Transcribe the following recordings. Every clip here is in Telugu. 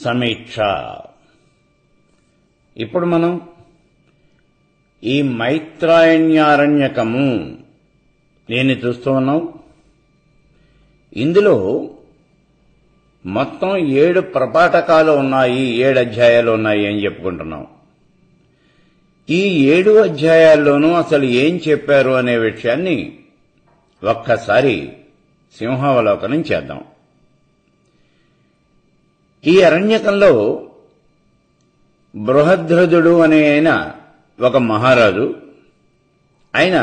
సమీక్ష ఇప్పుడు మనం ఈ మైత్రాయణ్యారణ్యకము దీన్ని చూస్తూ ఉన్నాం ఇందులో మొత్తం ఏడు ప్రపాఠకాలు ఉన్నాయి ఏడు అధ్యాయాలు ఉన్నాయి అని చెప్పుకుంటున్నాం ఈ ఏడు అధ్యాయాల్లోనూ అసలు ఏం చెప్పారు అనే విషయాన్ని ఒక్కసారి సింహావలోకనం చేద్దాం ఈ అరణ్యకంలో బృహద్రథుడు అనే ఆయన ఒక మహారాజు ఆయన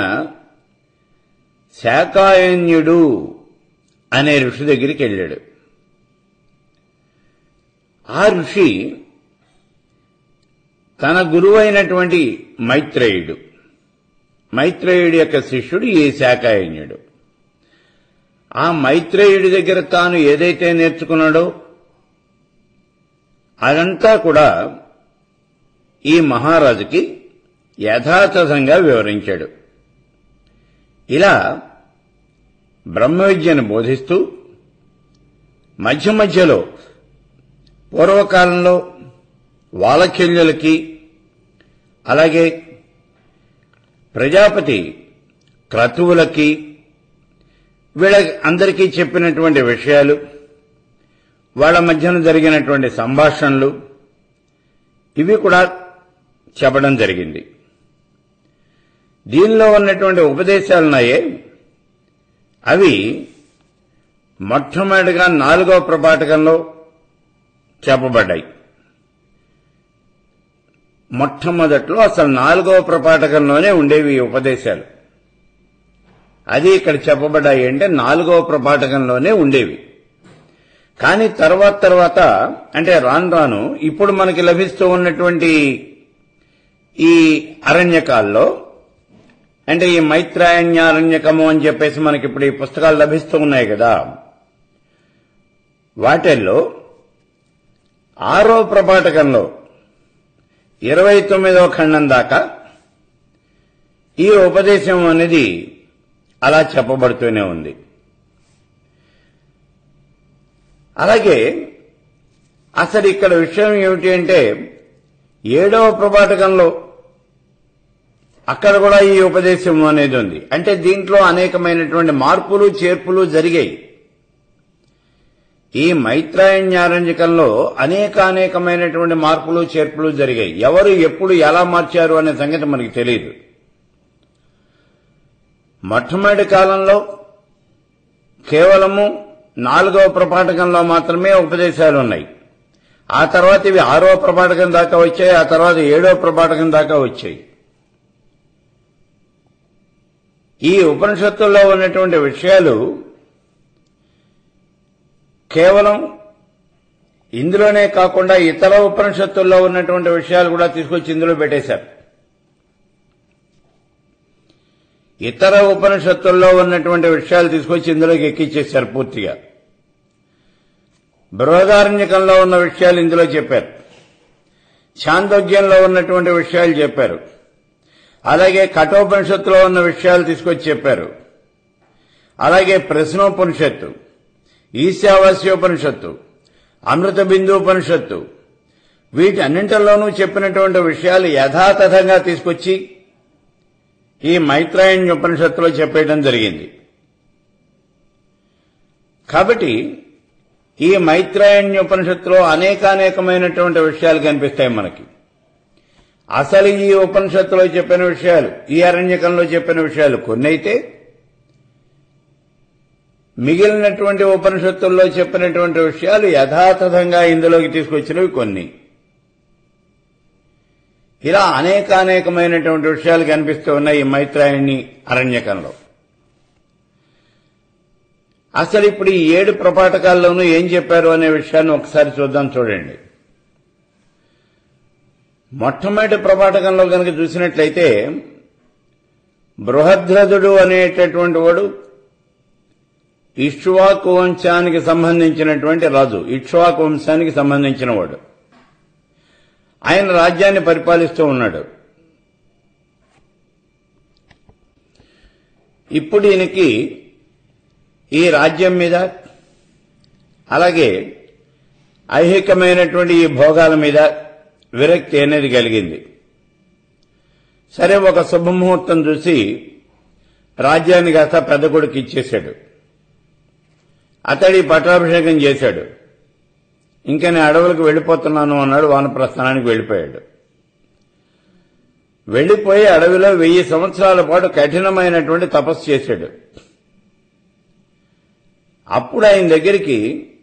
శాకాయన్యుడు అనే ఋషి దగ్గరికి వెళ్ళాడు ఆ ఋషి తన గురువు అయినటువంటి మైత్రేయుడు మైత్రేయుడి యొక్క శిష్యుడు ఈ శాకాయన్యుడు ఆ మైత్రేయుడి దగ్గర తాను ఏదైతే నేర్చుకున్నాడో అదంతా కూడా ఈ మహారాజుకి యథాతథంగా వివరించాడు ఇలా బ్రహ్మ విద్యను బోధిస్తూ మధ్య మధ్యలో పూర్వకాలంలో వాలఖ్యులకి అలాగే ప్రజాపతి క్రతువులకి వీళ్ళ అందరికీ చెప్పినటువంటి విషయాలు వాళ్ళ మధ్యన జరిగినటువంటి సంభాషణలు ఇవి కూడా చెప్పడం జరిగింది దీనిలో ఉన్నటువంటి ఉపదేశాలున్నాయే అవి మొట్టమొదటిగా నాలుగవ ప్రపాఠకంలో చెప్పబడ్డాయి మొట్టమొదట్లో అసలు నాలుగవ ప్రపాఠకంలోనే ఉండేవి ఈ ఉపదేశాలు అది ఇక్కడ చెప్పబడ్డాయి అంటే నాలుగవ ప్రపాఠకంలోనే ఉండేవి కానీ తర్వాత తర్వాత అంటే రాను రాను ఇప్పుడు మనకి లభిస్తూ ఉన్నటువంటి ఈ అరణ్యకాల్లో అంటే ఈ మైత్రాయణ్యారణ్యకము అని చెప్పేసి మనకి ఇప్పుడు ఈ పుస్తకాలు లభిస్తూ ఉన్నాయి కదా వాటిల్లో ఆరో ప్రపాఠకంలో ఇరవై తొమ్మిదవ ఖండం దాకా ఈ ఉపదేశం అనేది అలా చెప్పబడుతూనే ఉంది అలాగే అసలు ఇక్కడ విషయం ఏమిటి అంటే ఏడవ ప్రపాఠకంలో అక్కడ కూడా ఈ ఉపదేశం అనేది ఉంది అంటే దీంట్లో అనేకమైనటువంటి మార్పులు చేర్పులు జరిగాయి ఈ మైత్రాయణ్యారంజకంలో అనేక అనేకమైనటువంటి మార్పులు చేర్పులు జరిగాయి ఎవరు ఎప్పుడు ఎలా మార్చారు అనే సంగతి మనకి తెలియదు మొట్టమొదటి కాలంలో కేవలము నాలుగవ ప్రపాఠకంలో మాత్రమే ఉపదేశాలు ఉన్నాయి ఆ తర్వాత ఇవి ఆరవ ప్రపాఠకం దాకా వచ్చాయి ఆ తర్వాత ఏడవ ప్రపాఠకం దాకా వచ్చాయి ఈ ఉపనిషత్తుల్లో ఉన్నటువంటి విషయాలు కేవలం ఇందులోనే కాకుండా ఇతర ఉపనిషత్తుల్లో ఉన్నటువంటి విషయాలు కూడా తీసుకొచ్చి ఇందులో పెట్టేశారు ఇతర ఉపనిషత్తుల్లో ఉన్నటువంటి విషయాలు తీసుకొచ్చి ఇందులోకి ఎక్కించేశారు పూర్తిగా బృహదారణ్యకంలో ఉన్న విషయాలు ఇందులో చెప్పారు చాందోగ్యంలో ఉన్నటువంటి విషయాలు చెప్పారు అలాగే కఠోపనిషత్తులో ఉన్న విషయాలు తీసుకొచ్చి చెప్పారు అలాగే ప్రశ్నోపనిషత్తు ఈశావాస్యోపనిషత్తు అమృత బిందుపనిషత్తు వీటి అన్నింటిలోనూ చెప్పినటువంటి విషయాలు యథాతథంగా తీసుకొచ్చి ఈ మైత్రాయణ్య ఉపనిషత్తులో చెప్పేయడం జరిగింది కాబట్టి ఈ మైత్రాయణ్య ఉపనిషత్తులో అనేకానేకమైనటువంటి విషయాలు కనిపిస్తాయి మనకి అసలు ఈ ఉపనిషత్తులో చెప్పిన విషయాలు ఈ అరణ్యకంలో చెప్పిన విషయాలు కొన్ని అయితే మిగిలినటువంటి ఉపనిషత్తుల్లో చెప్పినటువంటి విషయాలు యథాతథంగా ఇందులోకి తీసుకొచ్చినవి కొన్ని ఇలా అనేకానేకమైనటువంటి విషయాలు కనిపిస్తూ ఉన్నాయి ఈ మైత్రాయణి అరణ్యకంలో అసలు ఇప్పుడు ఈ ఏడు ప్రపాఠకాల్లోనూ ఏం చెప్పారు అనే విషయాన్ని ఒకసారి చూద్దాం చూడండి మొట్టమొదటి ప్రపాఠకంలో కనుక చూసినట్లయితే బృహద్రథుడు అనేటటువంటి వాడు ఇక్ష్వాకు వంశానికి సంబంధించినటువంటి రాజు ఇక్ష్వాకు వంశానికి సంబంధించిన వాడు ఆయన రాజ్యాన్ని పరిపాలిస్తూ ఉన్నాడు ఇప్పుడు ఈయనకి ఈ రాజ్యం మీద అలాగే ఐహికమైనటువంటి ఈ భోగాల మీద విరక్తి అనేది కలిగింది సరే ఒక శుభముహూర్తం చూసి రాజ్యాన్ని కాస్త పెద్ద కొడుకు ఇచ్చేశాడు అతడి పట్టాభిషేకం చేశాడు ఇంకా నేను అడవులకు వెళ్ళిపోతున్నాను అన్నాడు వానప్రస్థానానికి వెళ్ళిపోయాడు వెళ్ళిపోయి అడవిలో వెయ్యి సంవత్సరాల పాటు కఠినమైనటువంటి తపస్సు చేశాడు అప్పుడు ఆయన దగ్గరికి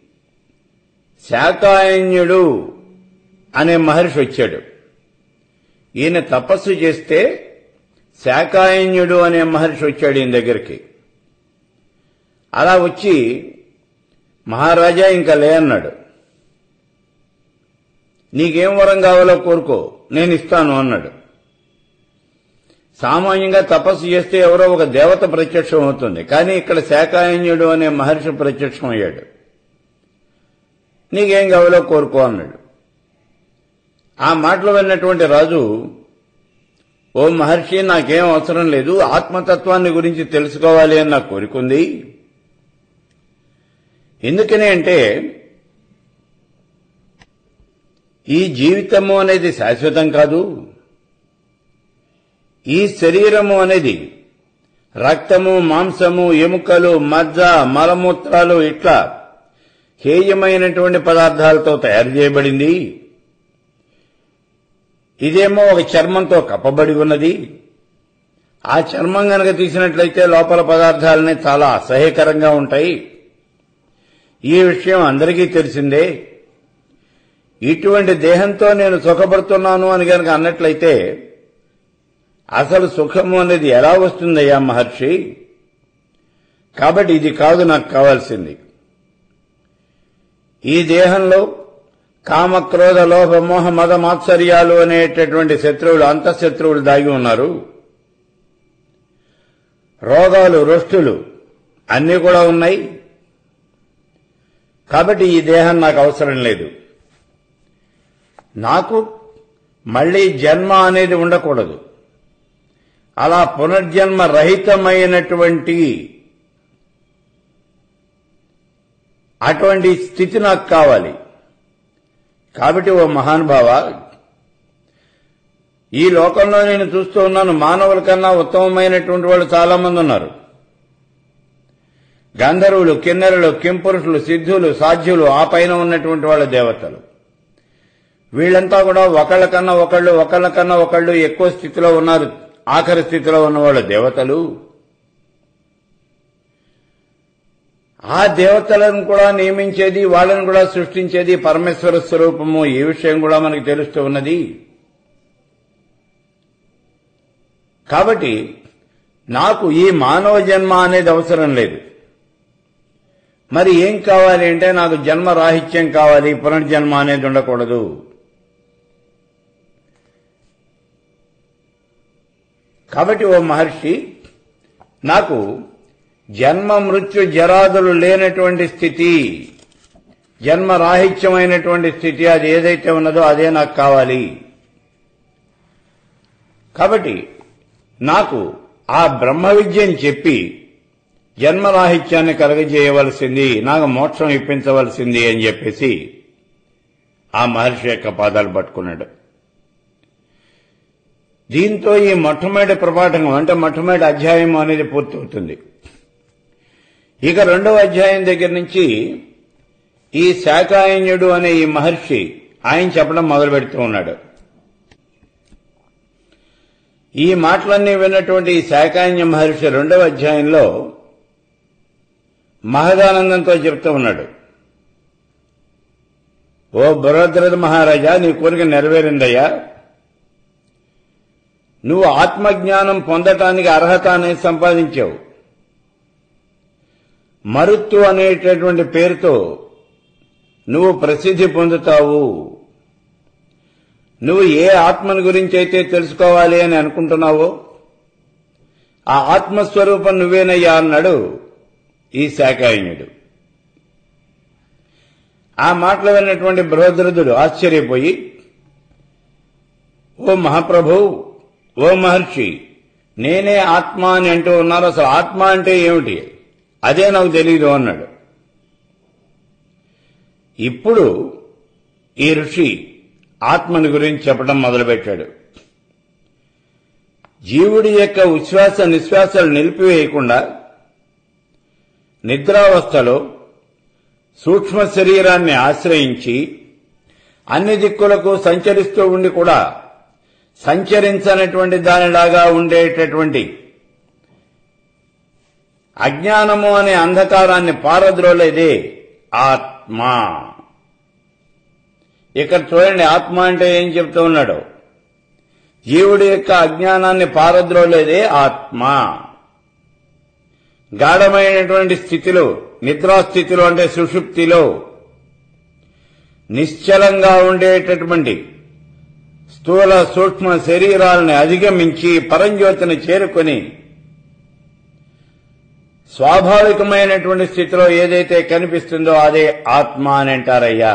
శాకాయన్యుడు అనే మహర్షి వచ్చాడు ఈయన తపస్సు చేస్తే శాకాయన్యుడు అనే మహర్షి వచ్చాడు ఈయన దగ్గరికి అలా వచ్చి మహారాజా ఇంకా లే అన్నాడు నీకేం వరం కావాలో కోరుకో నేను ఇస్తాను అన్నాడు సామాన్యంగా తపస్సు చేస్తే ఎవరో ఒక దేవత ప్రత్యక్షం అవుతుంది కానీ ఇక్కడ శాకాయన్యుడు అనే మహర్షి ప్రత్యక్షం అయ్యాడు నీకేం కావాలో కోరుకో అన్నాడు ఆ మాటలు విన్నటువంటి రాజు ఓ మహర్షి నాకేం అవసరం లేదు ఆత్మతత్వాన్ని గురించి తెలుసుకోవాలి అని నాకు కోరికుంది ఎందుకని అంటే ఈ జీవితము అనేది శాశ్వతం కాదు ఈ శరీరము అనేది రక్తము మాంసము ఎముకలు మజ్జ మలమూత్రాలు ఇట్లా హేయమైనటువంటి పదార్థాలతో తయారు చేయబడింది ఇదేమో ఒక చర్మంతో కప్పబడి ఉన్నది ఆ చర్మం గనక తీసినట్లయితే లోపల పదార్థాలనే చాలా అసహ్యకరంగా ఉంటాయి ఈ విషయం అందరికీ తెలిసిందే ఇటువంటి దేహంతో నేను సుఖపడుతున్నాను అని గనక అన్నట్లయితే అసలు సుఖము అనేది ఎలా వస్తుందయ్యా మహర్షి కాబట్టి ఇది కాదు నాకు కావాల్సింది ఈ దేహంలో కామ క్రోధ లోభ మోహ మద మాత్సర్యాలు అనేటటువంటి శత్రువులు అంతఃశత్రువులు దాగి ఉన్నారు రోగాలు రొష్టులు అన్నీ కూడా ఉన్నాయి కాబట్టి ఈ దేహం నాకు అవసరం లేదు నాకు మళ్ళీ జన్మ అనేది ఉండకూడదు అలా పునర్జన్మ రహితమైనటువంటి అటువంటి స్థితి నాకు కావాలి కాబట్టి ఓ మహానుభావ ఈ లోకంలో నేను చూస్తూ ఉన్నాను మానవుల కన్నా ఉత్తమమైనటువంటి వాళ్ళు చాలా మంది ఉన్నారు గంధర్వులు కిన్నెరలు కింపురుషులు సిద్ధులు సాధ్యులు ఆ పైన ఉన్నటువంటి వాళ్ళ దేవతలు వీళ్ళంతా కూడా ఒకళ్ళ కన్నా ఒకళ్ళు ఒకళ్ళ కన్నా ఒకళ్ళు ఎక్కువ స్థితిలో ఉన్నారు ఆఖరి స్థితిలో ఉన్న వాళ్ళ దేవతలు ఆ దేవతలను కూడా నియమించేది వాళ్ళని కూడా సృష్టించేది పరమేశ్వర స్వరూపము ఈ విషయం కూడా మనకు తెలుస్తూ ఉన్నది కాబట్టి నాకు ఈ మానవ జన్మ అనేది అవసరం లేదు మరి ఏం కావాలి అంటే నాకు జన్మ రాహిత్యం కావాలి పునర్జన్మ అనేది ఉండకూడదు కాబట్టి ఓ మహర్షి నాకు జన్మ మృత్యు జరాదులు లేనటువంటి స్థితి జన్మ రాహిత్యమైనటువంటి స్థితి అది ఏదైతే ఉన్నదో అదే నాకు కావాలి కాబట్టి నాకు ఆ బ్రహ్మ విద్యని చెప్పి జన్మరాహిత్యాన్ని కలగజేయవలసింది నాకు మోక్షం ఇప్పించవలసింది అని చెప్పేసి ఆ మహర్షి యొక్క పాదాలు పట్టుకున్నాడు దీంతో ఈ మొట్టమొదటి ప్రపాఠకం అంటే మొట్టమొదటి అధ్యాయం అనేది పూర్తవుతుంది ఇక రెండవ అధ్యాయం దగ్గర నుంచి ఈ శాకాయన్యుడు అనే ఈ మహర్షి ఆయన చెప్పడం మొదలు పెడుతూ ఉన్నాడు ఈ మాటలన్నీ విన్నటువంటి ఈ శాకాన్య మహర్షి రెండవ అధ్యాయంలో మహదానందంతో చెప్తూ ఉన్నాడు ఓ బృహద్రథ మహారాజా నీ కోరిక నెరవేరిందయ్యా నువ్వు ఆత్మజ్ఞానం పొందటానికి అర్హత అనేది సంపాదించావు మరుత్తు అనేటటువంటి పేరుతో నువ్వు ప్రసిద్ధి పొందుతావు నువ్వు ఏ ఆత్మని గురించి అయితే తెలుసుకోవాలి అని అనుకుంటున్నావో ఆ ఆత్మస్వరూపం నువ్వేనయ్యా అన్నాడు ఈ శాకాయనుడు ఆ మాటలు విన్నటువంటి బృహద్రథుడు ఆశ్చర్యపోయి ఓ మహాప్రభు ఓ మహర్షి నేనే ఆత్మ అని అంటూ ఉన్నారు అసలు ఆత్మ అంటే ఏమిటి అదే నాకు తెలియదు అన్నాడు ఇప్పుడు ఈ ఋషి ఆత్మని గురించి చెప్పడం మొదలుపెట్టాడు జీవుడి యొక్క ఉచ్ఛ్వాస నిశ్వాసాలు నిలిపివేయకుండా నిద్రావస్థలో సూక్ష్మ శరీరాన్ని ఆశ్రయించి అన్ని దిక్కులకు సంచరిస్తూ ఉండి కూడా సంచరించనటువంటి దానిలాగా ఉండేటటువంటి అజ్ఞానము అనే అంధకారాన్ని పారద్రోలేదే ఆత్మ ఇక్కడ చూడండి ఆత్మ అంటే ఏం చెప్తూ ఉన్నాడు జీవుడి యొక్క అజ్ఞానాన్ని పారద్రోలేదే ఆత్మ గాఢమైనటువంటి స్థితిలో నిద్రాస్థితిలో అంటే సుషుప్తిలో నిశ్చలంగా ఉండేటటువంటి స్థూల సూక్ష్మ శరీరాలను అధిగమించి పరంజ్యోతిని చేరుకొని స్వాభావికమైనటువంటి స్థితిలో ఏదైతే కనిపిస్తుందో అదే ఆత్మ అని అంటారయ్యా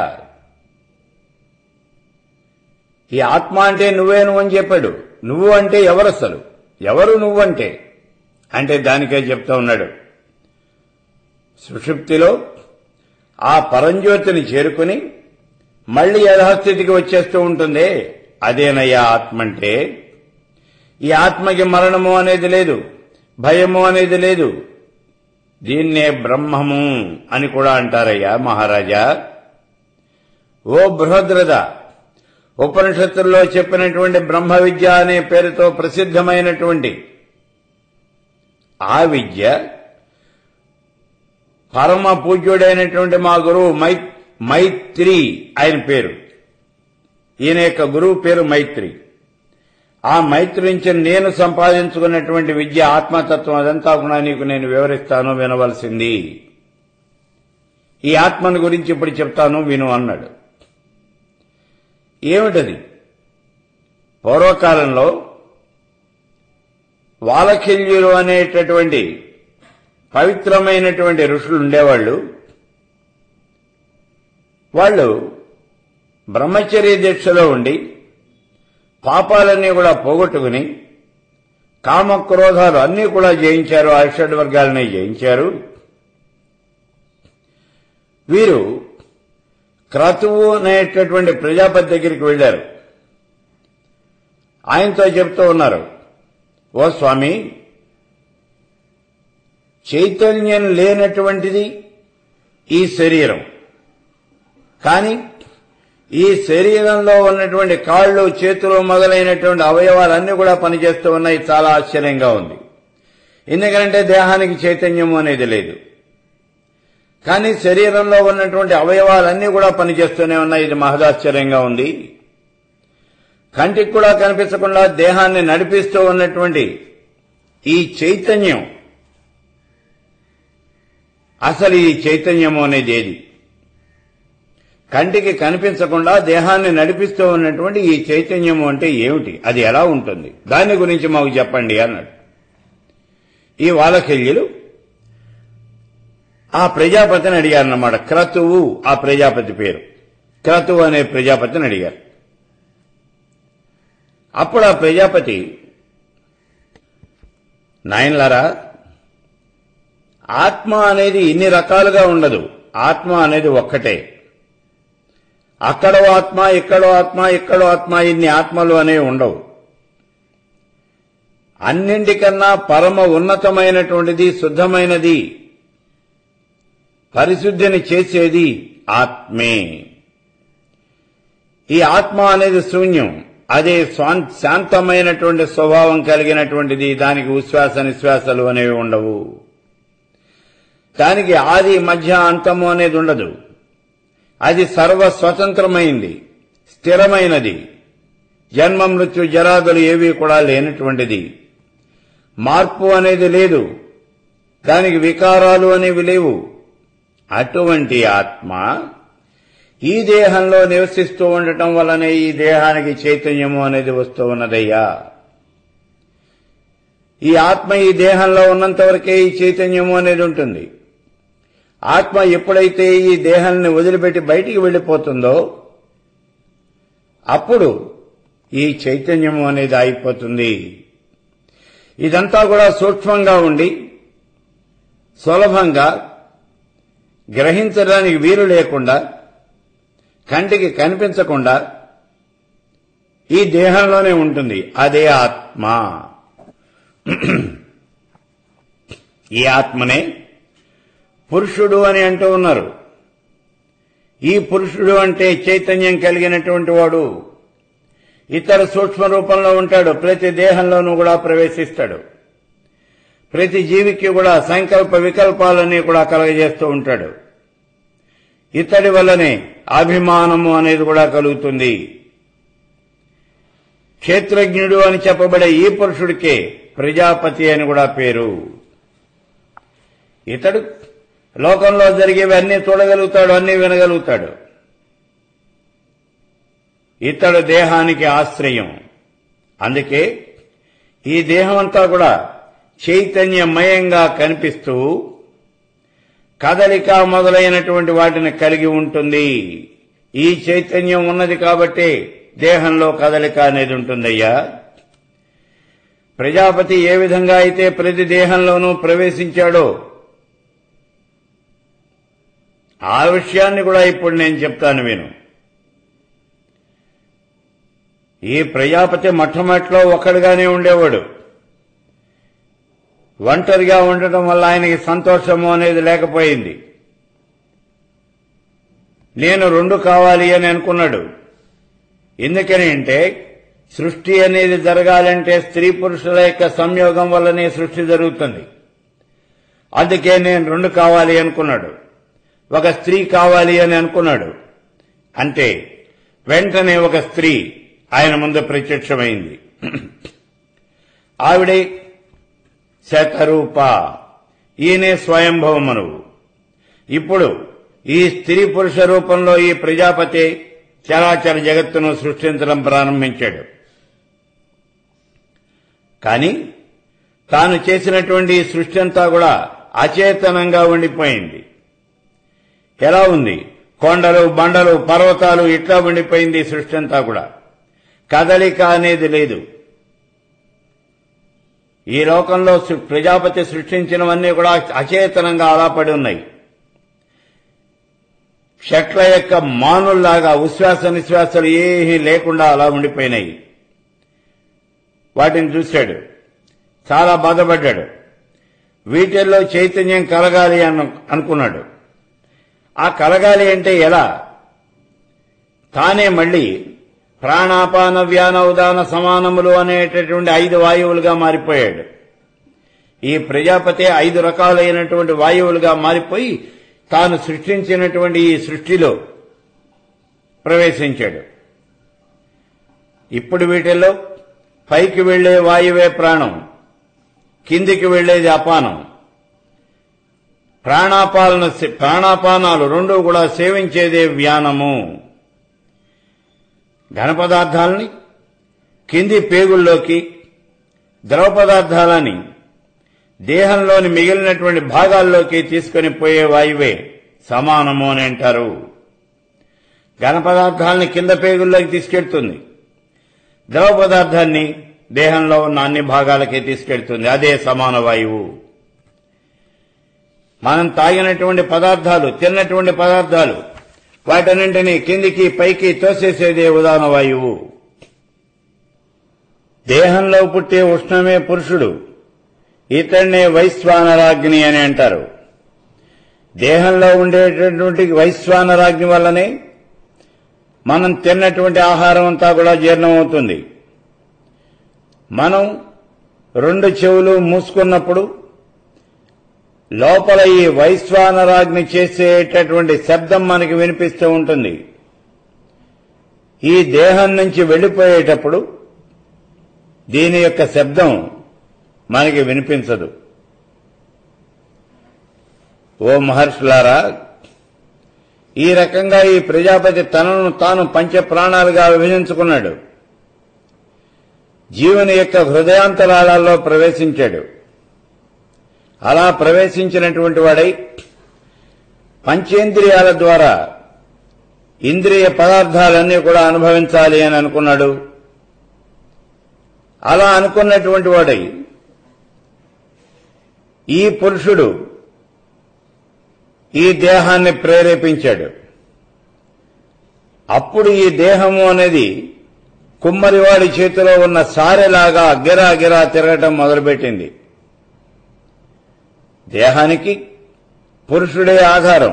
ఈ ఆత్మ అంటే నువ్వే నువ్వు అని చెప్పాడు నువ్వు అంటే ఎవరు అసలు ఎవరు నువ్వంటే అంటే దానికే చెప్తా ఉన్నాడు సుషుప్తిలో ఆ పరంజ్యోతిని చేరుకుని మళ్లీ యథాస్థితికి వచ్చేస్తూ ఉంటుంది అదేనయ్యా ఆత్మ అంటే ఈ ఆత్మకి మరణము అనేది లేదు భయము అనేది లేదు దీన్నే బ్రహ్మము అని కూడా అంటారయ్యా మహారాజా ఓ బృహద్రథ ఉపనిషత్తుల్లో చెప్పినటువంటి బ్రహ్మ విద్య అనే పేరుతో ప్రసిద్ధమైనటువంటి ఆ విద్య పరమ పూజ్యుడైనటువంటి మా గురువు మై మైత్రి ఆయన పేరు ఈయన యొక్క గురువు పేరు మైత్రి ఆ మైత్రి నుంచి నేను సంపాదించుకున్నటువంటి విద్య ఆత్మతత్వం అదంతా కూడా నీకు నేను వివరిస్తాను వినవలసింది ఈ ఆత్మను గురించి ఇప్పుడు చెప్తాను విను అన్నాడు ఏమిటది పూర్వకాలంలో వాలఖిల్యులు అనేటటువంటి పవిత్రమైనటువంటి ఋషులు ఉండేవాళ్ళు వాళ్ళు బ్రహ్మచర్య దీక్షలో ఉండి పాపాలన్నీ కూడా పోగొట్టుకుని కామక్రోధాలు అన్నీ కూడా జయించారు ఆ షడ్ వర్గాలని జయించారు వీరు క్రతువు అనేటటువంటి ప్రజాపతి దగ్గరికి వెళ్లారు ఆయనతో చెప్తూ ఉన్నారు ఓ స్వామి చైతన్యం లేనటువంటిది ఈ శరీరం కానీ ఈ శరీరంలో ఉన్నటువంటి కాళ్ళు చేతులు మొదలైనటువంటి అవయవాలన్నీ కూడా పనిచేస్తూ ఉన్నాయి చాలా ఆశ్చర్యంగా ఉంది ఎందుకంటే దేహానికి చైతన్యము అనేది లేదు కానీ శరీరంలో ఉన్నటువంటి అవయవాలన్నీ కూడా పనిచేస్తూనే ఉన్నాయి ఇది మహదాశ్చర్యంగా ఉంది కంటికి కూడా కనిపించకుండా దేహాన్ని నడిపిస్తూ ఉన్నటువంటి ఈ చైతన్యం అసలు ఈ చైతన్యము అనేది ఏది కంటికి కనిపించకుండా దేహాన్ని నడిపిస్తూ ఉన్నటువంటి ఈ చైతన్యము అంటే ఏమిటి అది ఎలా ఉంటుంది దాని గురించి మాకు చెప్పండి అన్నాడు ఈ వాలకెల్యులు ఆ ప్రజాపతిని అడిగారన్నమాట క్రతువు ఆ ప్రజాపతి పేరు క్రతువు అనే ప్రజాపతిని అడిగారు అప్పుడు ఆ ప్రజాపతి నాయనలారా ఆత్మ అనేది ఇన్ని రకాలుగా ఉండదు ఆత్మ అనేది ఒక్కటే అక్కడో ఆత్మ ఇక్కడో ఆత్మ ఇక్కడో ఆత్మ ఇన్ని ఆత్మలు అనేవి ఉండవు అన్నింటికన్నా పరమ ఉన్నతమైనటువంటిది శుద్ధమైనది పరిశుద్ధిని చేసేది ఆత్మే ఈ ఆత్మ అనేది శూన్యం అదే స్వాన్- శాంతమైనటువంటి స్వభావం కలిగినటువంటిది దానికి ఉచ్ఛ్వాస నిశ్వాసాలు అనేవి ఉండవు దానికి ఆది మధ్య అంతము అనేది ఉండదు అది సర్వ స్వతంత్రమైంది స్థిరమైనది జన్మ మృత్యు జరాదులు ఏవి కూడా లేనటువంటిది మార్పు అనేది లేదు దానికి వికారాలు అనేవి లేవు అటువంటి ఆత్మ ఈ దేహంలో నివసిస్తూ ఉండటం వల్లనే ఈ దేహానికి చైతన్యము అనేది వస్తూ ఉన్నదయ్యా ఈ ఆత్మ ఈ దేహంలో ఉన్నంత వరకే ఈ చైతన్యము అనేది ఉంటుంది ఆత్మ ఎప్పుడైతే ఈ దేహాన్ని వదిలిపెట్టి బయటికి వెళ్ళిపోతుందో అప్పుడు ఈ చైతన్యము అనేది అయిపోతుంది ఇదంతా కూడా సూక్ష్మంగా ఉండి సులభంగా గ్రహించడానికి వీలు లేకుండా కంటికి కనిపించకుండా ఈ దేహంలోనే ఉంటుంది అదే ఆత్మ ఈ ఆత్మనే పురుషుడు అని అంటూ ఉన్నారు ఈ పురుషుడు అంటే చైతన్యం కలిగినటువంటి వాడు ఇతర సూక్ష్మ రూపంలో ఉంటాడు ప్రతి దేహంలోనూ కూడా ప్రవేశిస్తాడు ప్రతి జీవికి కూడా సంకల్ప వికల్పాలన్నీ కూడా కలగజేస్తూ ఉంటాడు ఇతడి వల్లనే అభిమానము అనేది కూడా కలుగుతుంది క్షేత్రజ్ఞుడు అని చెప్పబడే ఈ పురుషుడికే ప్రజాపతి అని కూడా పేరు ఇతడు లోకంలో జరిగేవి అన్ని చూడగలుగుతాడు అన్ని వినగలుగుతాడు ఇతడు దేహానికి ఆశ్రయం అందుకే ఈ దేహం అంతా కూడా చైతన్యమయంగా కనిపిస్తూ కదలిక మొదలైనటువంటి వాటిని కలిగి ఉంటుంది ఈ చైతన్యం ఉన్నది కాబట్టి దేహంలో కదలిక అనేది ఉంటుందయ్యా ప్రజాపతి ఏ విధంగా అయితే ప్రతి దేహంలోనూ ప్రవేశించాడో ఆ విషయాన్ని కూడా ఇప్పుడు నేను చెప్తాను విను ఈ ప్రజాపతి మొట్టమొదటిలో ఒక్కడిగానే ఉండేవాడు ఒంటరిగా ఉండటం వల్ల ఆయనకి సంతోషము అనేది లేకపోయింది నేను రెండు కావాలి అని అనుకున్నాడు ఎందుకని అంటే సృష్టి అనేది జరగాలంటే స్త్రీ పురుషుల యొక్క సంయోగం వల్లనే సృష్టి జరుగుతుంది అందుకే నేను రెండు కావాలి అనుకున్నాడు ఒక స్త్రీ కావాలి అని అనుకున్నాడు అంటే వెంటనే ఒక స్త్రీ ఆయన ముందు ప్రత్యక్షమైంది ఆవిడే శతరూప ఈయనే స్వయంభవమనువు ఇప్పుడు ఈ స్త్రీ పురుష రూపంలో ఈ ప్రజాపతి చరాచర జగత్తును సృష్టించడం ప్రారంభించాడు కానీ తాను చేసినటువంటి ఈ సృష్టి అంతా కూడా అచేతనంగా ఉండిపోయింది ఎలా ఉంది కొండలు బండలు పర్వతాలు ఇట్లా ఉండిపోయింది ఈ సృష్టి అంతా కూడా కదలిక అనేది లేదు ఈ లోకంలో సృ- ప్రజాపతి సృష్టించినవన్నీ కూడా అచేతనంగా అలా పడి ఉన్నాయి చెట్ల యొక్క మానుల్లాగా ఉశ్వాస నిశ్వాసాలు ఏమీ లేకుండా అలా ఉండిపోయినాయి వాటిని చూశాడు చాలా బాధపడ్డాడు వీటిల్లో చైతన్యం కలగాలి అను అనుకున్నాడు ఆ కలగాలి అంటే ఎలా తానే మళ్ళీ ప్రాణాపాన వ్యాన ఉదాన సమానములు అనేటటువంటి ఐదు వాయువులుగా మారిపోయాడు ఈ ప్రజాపతి ఐదు రకాలైనటువంటి వాయువులుగా మారిపోయి తాను సృష్టించినటువంటి ఈ సృష్టిలో ప్రవేశించాడు ఇప్పుడు వీటిల్లో పైకి వెళ్లే వాయువే ప్రాణం కిందికి వెళ్లేది అపానం ప్రాణాపాలన ప్రాణాపానాలు రెండు కూడా సేవించేదే వ్యానము ఘన పదార్థాలని కింది పేగుల్లోకి ద్రవ పదార్థాలని దేహంలోని మిగిలినటువంటి భాగాల్లోకి తీసుకొని పోయే వాయువే సమానము అని అంటారు ఘన పదార్థాలని కింద పేగుల్లోకి తీసుకెళ్తుంది ద్రవ పదార్థాన్ని దేహంలో ఉన్న అన్ని భాగాలకి తీసుకెళ్తుంది అదే సమాన వాయువు మనం తాగినటువంటి పదార్థాలు తిన్నటువంటి పదార్థాలు వాటన్నింటినీ కిందికి పైకి తోసేసేదే ఉదాహరణ వాయువు దేహంలో పుట్టే ఉష్ణమే పురుషుడు ఇతన్నే వైశ్వానరాగ్ని అని అంటారు దేహంలో ఉండేటటువంటి వైశ్వానరాగ్ని వల్లనే మనం తిన్నటువంటి ఆహారం అంతా కూడా జీర్ణమవుతుంది మనం రెండు చెవులు మూసుకున్నప్పుడు లోపల ఈ వైశ్వానరాగ్ని చేసేటటువంటి శబ్దం మనకి వినిపిస్తూ ఉంటుంది ఈ దేహం నుంచి వెళ్లిపోయేటప్పుడు దీని యొక్క శబ్దం మనకి వినిపించదు ఓ మహర్షులారా ఈ రకంగా ఈ ప్రజాపతి తనను తాను పంచ ప్రాణాలుగా విభజించుకున్నాడు జీవుని యొక్క హృదయాంతరాళాల్లో ప్రవేశించాడు అలా ప్రవేశించినటువంటి వాడై పంచేంద్రియాల ద్వారా ఇంద్రియ పదార్థాలన్నీ కూడా అనుభవించాలి అని అనుకున్నాడు అలా అనుకున్నటువంటి వాడై ఈ పురుషుడు ఈ దేహాన్ని ప్రేరేపించాడు అప్పుడు ఈ దేహము అనేది కుమ్మరివాడి చేతిలో ఉన్న సారెలాగా గిరా గిరా తిరగటం మొదలుపెట్టింది దేహానికి పురుషుడే ఆధారం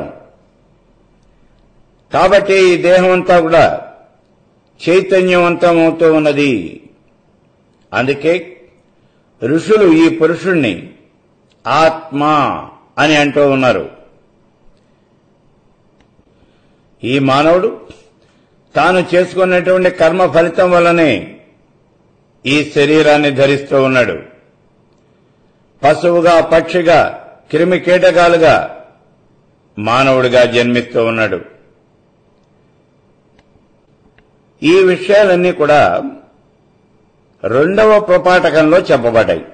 కాబట్టి ఈ దేహం అంతా కూడా చైతన్యవంతమవుతూ ఉన్నది అందుకే ఋషులు ఈ పురుషుణ్ణి ఆత్మ అని అంటూ ఉన్నారు ఈ మానవుడు తాను చేసుకున్నటువంటి కర్మ ఫలితం వల్లనే ఈ శరీరాన్ని ధరిస్తూ ఉన్నాడు పశువుగా పక్షిగా క్రిమి కీటకాలుగా మానవుడిగా జన్మిస్తూ ఉన్నాడు ఈ విషయాలన్నీ కూడా రెండవ ప్రపాఠకంలో చెప్పబడ్డాయి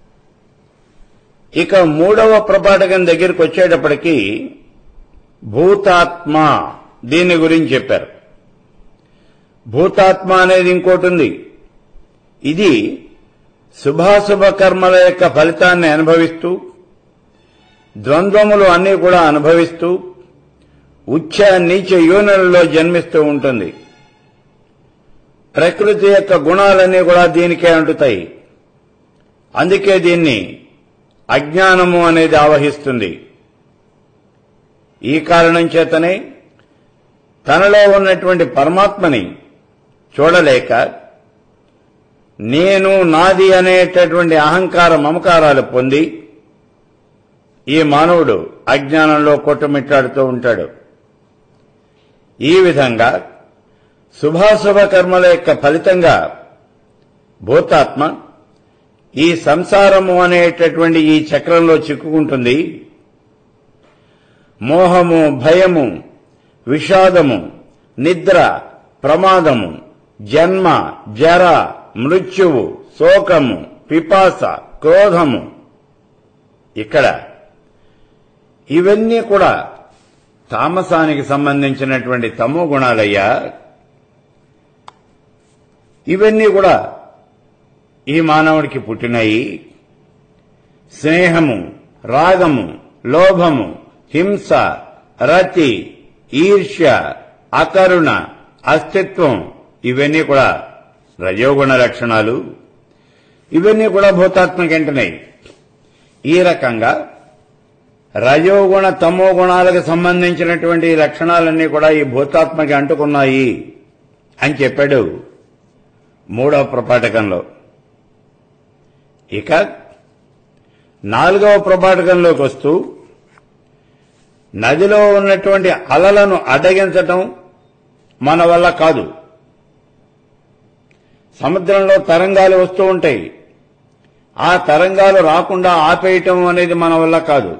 ఇక మూడవ ప్రపాఠకం దగ్గరికి వచ్చేటప్పటికి భూతాత్మ దీని గురించి చెప్పారు భూతాత్మ అనేది ఇంకోటి ఉంది ఇది శుభాశుభ కర్మల యొక్క ఫలితాన్ని అనుభవిస్తూ ద్వంద్వములు అన్నీ కూడా అనుభవిస్తూ ఉచ్చ నీచ యోనులలో జన్మిస్తూ ఉంటుంది ప్రకృతి యొక్క గుణాలన్నీ కూడా దీనికే అంటుతాయి అందుకే దీన్ని అజ్ఞానము అనేది ఆవహిస్తుంది ఈ కారణం చేతనే తనలో ఉన్నటువంటి పరమాత్మని చూడలేక నేను నాది అనేటటువంటి అహంకార మమకారాలు పొంది ఈ మానవుడు అజ్ఞానంలో కొట్టుమిట్టాడుతూ ఉంటాడు ఈ విధంగా శుభాశుభ కర్మల యొక్క ఫలితంగా భూతాత్మ ఈ సంసారము అనేటటువంటి ఈ చక్రంలో చిక్కుకుంటుంది మోహము భయము విషాదము నిద్ర ప్రమాదము జన్మ జర మృత్యువు శోకము పిపాస క్రోధము ఇక్కడ ఇవన్నీ కూడా తామసానికి సంబంధించినటువంటి తమో గుణాలయ్యా ఇవన్నీ కూడా ఈ మానవుడికి పుట్టినాయి స్నేహము రాగము లోభము హింస రతి ఈర్ష్య అకరుణ అస్తిత్వం ఇవన్నీ కూడా రజోగుణ లక్షణాలు ఇవన్నీ కూడా భూతాత్మకి అంటున్నాయి ఈ రకంగా రజోగుణ తమో గుణాలకు సంబంధించినటువంటి ఈ లక్షణాలన్నీ కూడా ఈ భూతాత్మకి అంటుకున్నాయి అని చెప్పాడు మూడవ ప్రపాఠకంలో ఇక నాలుగవ ప్రపాఠకంలోకి వస్తూ నదిలో ఉన్నటువంటి అలలను అడ్డగించటం మన వల్ల కాదు సముద్రంలో తరంగాలు వస్తూ ఉంటాయి ఆ తరంగాలు రాకుండా ఆపేయటం అనేది మన వల్ల కాదు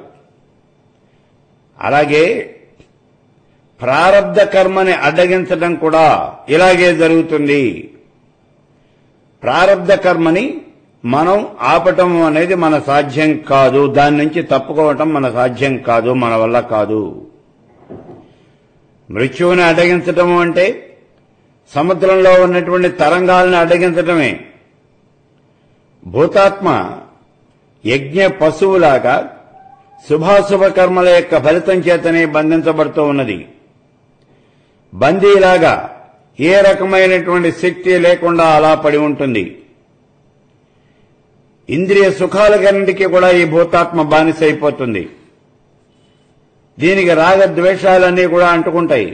అలాగే ప్రారబ్ధ కర్మని అడ్డగించడం కూడా ఇలాగే జరుగుతుంది ప్రారబ్ధ కర్మని మనం ఆపటం అనేది మన సాధ్యం కాదు దాని నుంచి తప్పుకోవటం మన సాధ్యం కాదు మన వల్ల కాదు మృత్యువుని అడ్డగించటం అంటే సముద్రంలో ఉన్నటువంటి తరంగాలను అడ్డగించటమే భూతాత్మ యజ్ఞ పశువులాగా శుభాశుభ కర్మల యొక్క ఫలితం చేతనే బంధించబడుతూ ఉన్నది బందీలాగా ఏ రకమైనటువంటి శక్తి లేకుండా అలా పడి ఉంటుంది ఇంద్రియ సుఖాలకన్నింటికీ కూడా ఈ భూతాత్మ బానిస అయిపోతుంది దీనికి రాగద్వేషాలన్నీ కూడా అంటుకుంటాయి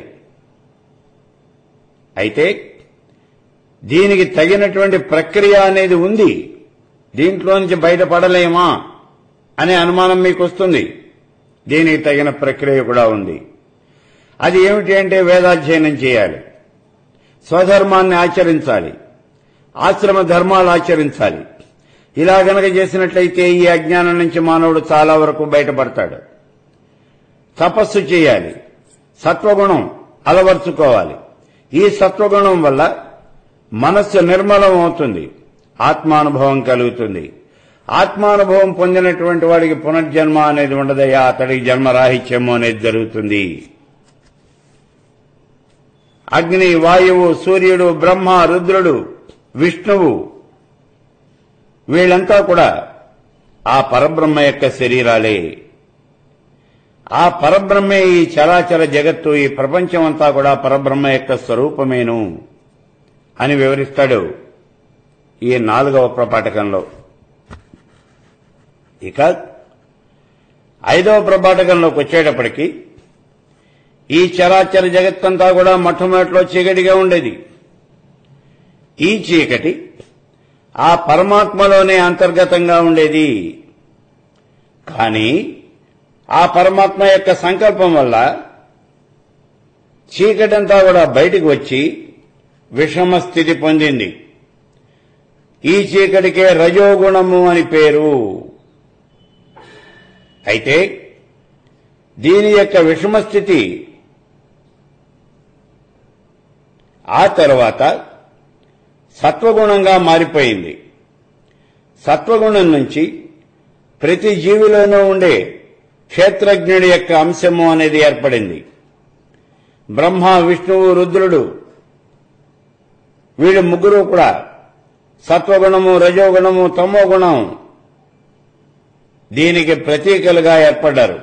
అయితే దీనికి తగినటువంటి ప్రక్రియ అనేది ఉంది దీంట్లో నుంచి బయటపడలేమా అనే అనుమానం మీకు వస్తుంది దీనికి తగిన ప్రక్రియ కూడా ఉంది అది ఏమిటి అంటే వేదాధ్యయనం చేయాలి స్వధర్మాన్ని ఆచరించాలి ఆశ్రమ ధర్మాలు ఆచరించాలి ఇలా గనక చేసినట్లయితే ఈ అజ్ఞానం నుంచి మానవుడు చాలా వరకు బయటపడతాడు తపస్సు చేయాలి సత్వగుణం అలవర్చుకోవాలి ఈ సత్వగుణం వల్ల మనస్సు నిర్మలం అవుతుంది ఆత్మానుభవం కలుగుతుంది ఆత్మానుభవం పొందినటువంటి వాడికి పునర్జన్మ అనేది ఉండదయ్యా అతడికి జన్మరాహిత్యము అనేది జరుగుతుంది అగ్ని వాయువు సూర్యుడు బ్రహ్మ రుద్రుడు విష్ణువు వీళ్ళంతా కూడా ఆ పరబ్రహ్మ యొక్క శరీరాలే ఆ పరబ్రహ్మే ఈ చరాచర జగత్తు ఈ ప్రపంచం అంతా కూడా పరబ్రహ్మ యొక్క స్వరూపమేను అని వివరిస్తాడు ఈ నాలుగవ ప్రపాఠకంలో ఇక ఐదవ ప్రపాఠకంలోకి వచ్చేటప్పటికి ఈ చరాచర జగత్తంతా కూడా మొట్టమొదటిలో చీకటిగా ఉండేది ఈ చీకటి ఆ పరమాత్మలోనే అంతర్గతంగా ఉండేది కానీ ఆ పరమాత్మ యొక్క సంకల్పం వల్ల చీకటంతా కూడా బయటికి వచ్చి విషమ స్థితి పొందింది ఈ చీకటికే రజోగుణము అని పేరు అయితే దీని యొక్క విషమ స్థితి ఆ తర్వాత సత్వగుణంగా మారిపోయింది సత్వగుణం నుంచి ప్రతి జీవిలోనూ ఉండే క్షేత్రజ్ఞుడి యొక్క అంశము అనేది ఏర్పడింది బ్రహ్మ విష్ణువు రుద్రుడు వీళ్ళు ముగ్గురు కూడా సత్వగుణము రజోగుణము తమో గుణం దీనికి ప్రతీకలుగా ఏర్పడ్డారు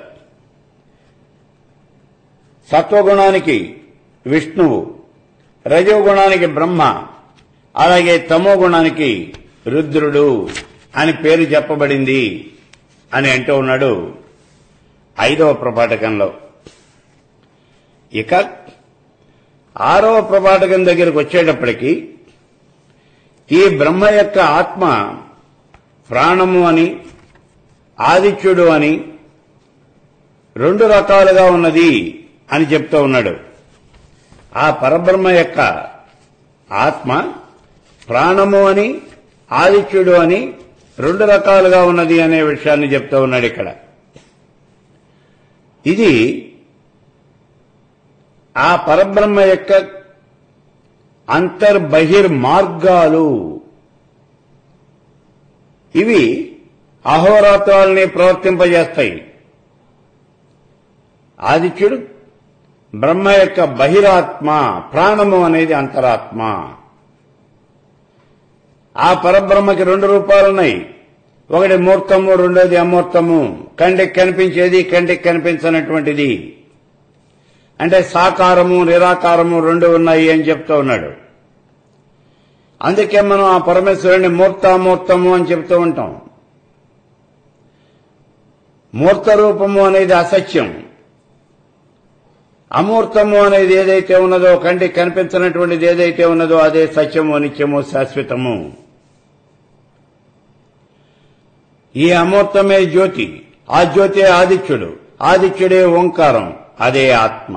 సత్వగుణానికి విష్ణువు రజోగుణానికి బ్రహ్మ అలాగే తమో గుణానికి రుద్రుడు అని పేరు చెప్పబడింది అని అంటూ ఉన్నాడు ఐదవ ప్రపాఠకంలో ఇక ఆరవ ప్రపాఠకం దగ్గరకు వచ్చేటప్పటికి ఈ బ్రహ్మ యొక్క ఆత్మ ప్రాణము అని ఆదిత్యుడు అని రెండు రకాలుగా ఉన్నది అని చెప్తూ ఉన్నాడు ఆ పరబ్రహ్మ యొక్క ఆత్మ ప్రాణము అని ఆదిత్యుడు అని రెండు రకాలుగా ఉన్నది అనే విషయాన్ని చెప్తూ ఉన్నాడు ఇక్కడ ఇది ఆ పరబ్రహ్మ యొక్క అంతర్బహిర్ మార్గాలు ఇవి అహోరాత్రాల్ని ప్రవర్తింపజేస్తాయి ఆదిత్యుడు బ్రహ్మ యొక్క బహిరాత్మ ప్రాణము అనేది అంతరాత్మ ఆ పరబ్రహ్మకి రెండు రూపాలున్నాయి ఒకటి మూర్తము రెండోది అమూర్తము కంటికి కనిపించేది కంటికి కనిపించనటువంటిది అంటే సాకారము నిరాకారము రెండు ఉన్నాయి అని చెప్తూ ఉన్నాడు అందుకే మనం ఆ పరమేశ్వరుని మూర్తామూర్తము అని చెప్తూ ఉంటాం మూర్త రూపము అనేది అసత్యం అమూర్తము అనేది ఏదైతే ఉన్నదో కంటికి కనిపించినటువంటిది ఏదైతే ఉన్నదో అదే సత్యము నిత్యము శాశ్వతము ఈ అమూర్తమే జ్యోతి ఆ జ్యోతి ఆదిత్యుడు ఆదిత్యుడే ఓంకారం అదే ఆత్మ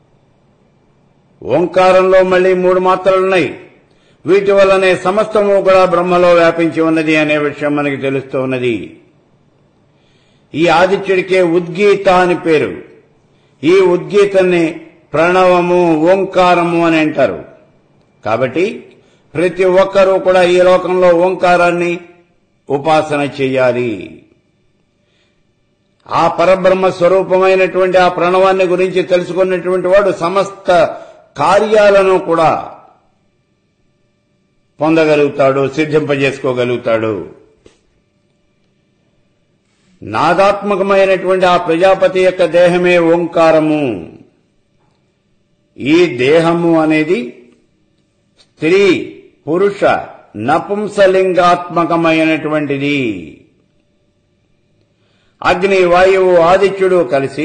ఓంకారంలో మళ్ళీ మూడు మాత్రలున్నాయి వీటి వల్లనే సమస్తము కూడా బ్రహ్మలో వ్యాపించి ఉన్నది అనే విషయం మనకి తెలుస్తూ ఉన్నది ఈ ఆదిత్యుడికే ఉద్గీత అని పేరు ఈ ఉద్గీతాన్ని ప్రణవము ఓంకారము అని అంటారు కాబట్టి ప్రతి ఒక్కరూ కూడా ఈ లోకంలో ఓంకారాన్ని ఉపాసన చేయాలి ఆ పరబ్రహ్మ స్వరూపమైనటువంటి ఆ ప్రణవాన్ని గురించి తెలుసుకున్నటువంటి వాడు సమస్త కార్యాలను కూడా పొందగలుగుతాడు సిద్ధింపజేసుకోగలుగుతాడు నాదాత్మకమైనటువంటి ఆ ప్రజాపతి యొక్క దేహమే ఓంకారము ఈ దేహము అనేది స్త్రీ పురుష నపుంసలింగాత్మకమైనటువంటిది అగ్ని వాయువు ఆదిత్యుడు కలిసి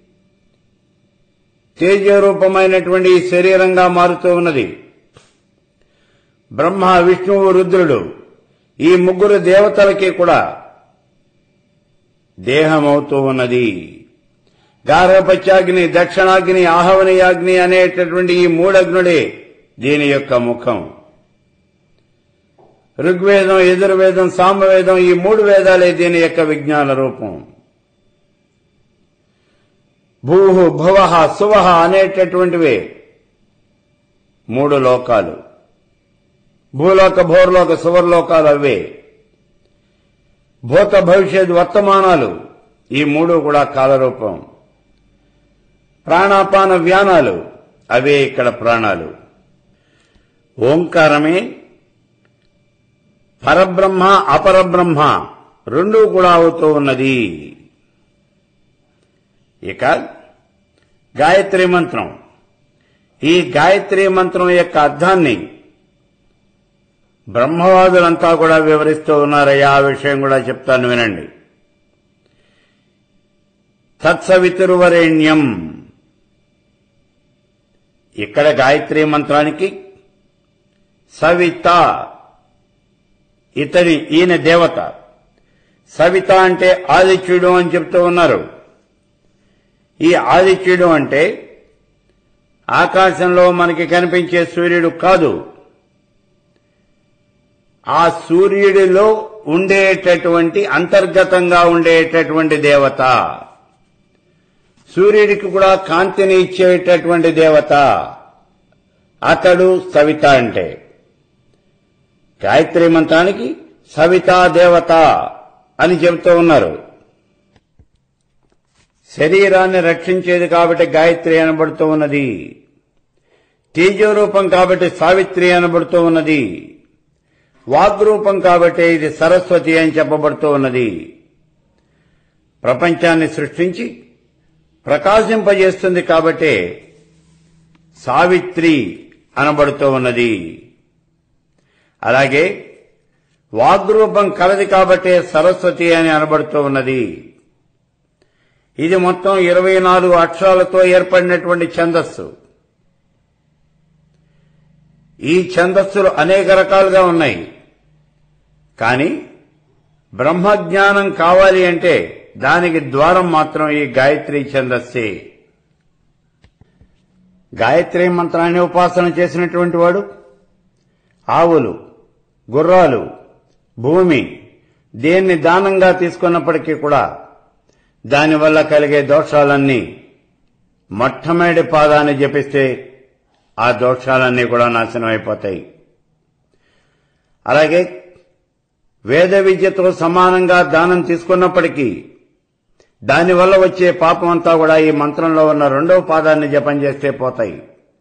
తేజరూపమైనటువంటి ఈ శరీరంగా మారుతూ ఉన్నది బ్రహ్మ విష్ణువు రుద్రుడు ఈ ముగ్గురు దేవతలకి కూడా దేహమవుతూ ఉన్నది గార్హపత్యాగ్ని దక్షిణాగ్ని ఆహవనయాగ్ని అనేటటువంటి ఈ మూడగ్నుడే దీని యొక్క ముఖం ఋగ్వేదం యజుర్వేదం సామవేదం ఈ మూడు వేదాలే దీని యొక్క విజ్ఞాన రూపం భూహు భువహ సువహ అనేటటువంటివే మూడు లోకాలు భూలోక భోర్లోక సువర్లోకాలు అవే భూత భవిష్యత్ వర్తమానాలు ఈ మూడు కూడా కాలరూపం ప్రాణాపాన వ్యానాలు అవే ఇక్కడ ప్రాణాలు ఓంకారమే పరబ్రహ్మ అపరబ్రహ్మ రెండూ కూడా అవుతూ ఉన్నది ఇక గాయత్రి మంత్రం ఈ గాయత్రి మంత్రం యొక్క అర్థాన్ని బ్రహ్మవాదులంతా కూడా వివరిస్తూ ఉన్నారయ్యా ఆ విషయం కూడా చెప్తాను వినండి తత్సవితుర్వరేణ్యం ఇక్కడ గాయత్రి మంత్రానికి సవిత ఇతని ఈయన దేవత సవిత అంటే ఆదిత్యుడు అని చెప్తూ ఉన్నారు ఈ ఆదిత్యుడు అంటే ఆకాశంలో మనకి కనిపించే సూర్యుడు కాదు ఆ సూర్యుడిలో ఉండేటటువంటి అంతర్గతంగా ఉండేటటువంటి దేవత సూర్యుడికి కూడా కాంతిని ఇచ్చేటటువంటి దేవత అతడు సవిత అంటే గాయత్రి మంత్రానికి సవితా దేవత అని చెబుతూ ఉన్నారు శరీరాన్ని రక్షించేది కాబట్టి గాయత్రి అనబడుతూ ఉన్నది తేజోరూపం కాబట్టి సావిత్రి అనబడుతూ ఉన్నది వాగ్రూపం కాబట్టి ఇది సరస్వతి అని చెప్పబడుతూ ఉన్నది ప్రపంచాన్ని సృష్టించి ప్రకాశింపజేస్తుంది కాబట్టే సావిత్రి అనబడుతూ ఉన్నది అలాగే వాగ్రూపం కలది కాబట్టే సరస్వతి అని అనబడుతూ ఉన్నది ఇది మొత్తం ఇరవై నాలుగు అక్షరాలతో ఏర్పడినటువంటి ఛందస్సు ఈ ఛందస్సులు అనేక రకాలుగా ఉన్నాయి కానీ బ్రహ్మజ్ఞానం కావాలి అంటే దానికి ద్వారం మాత్రం ఈ గాయత్రి ఛందస్సే గాయత్రి మంత్రాన్ని ఉపాసన చేసినటువంటి వాడు ఆవులు గుర్రాలు భూమి దేన్ని దానంగా తీసుకున్నప్పటికీ కూడా దానివల్ల కలిగే దోషాలన్నీ మొట్టమొదటి పాదాన్ని జపిస్తే ఆ దోషాలన్నీ కూడా నాశనం అయిపోతాయి అలాగే వేద విద్యతో సమానంగా దానం తీసుకున్నప్పటికీ దానివల్ల వచ్చే పాపం అంతా కూడా ఈ మంత్రంలో ఉన్న రెండవ పాదాన్ని జపం చేస్తే పోతాయి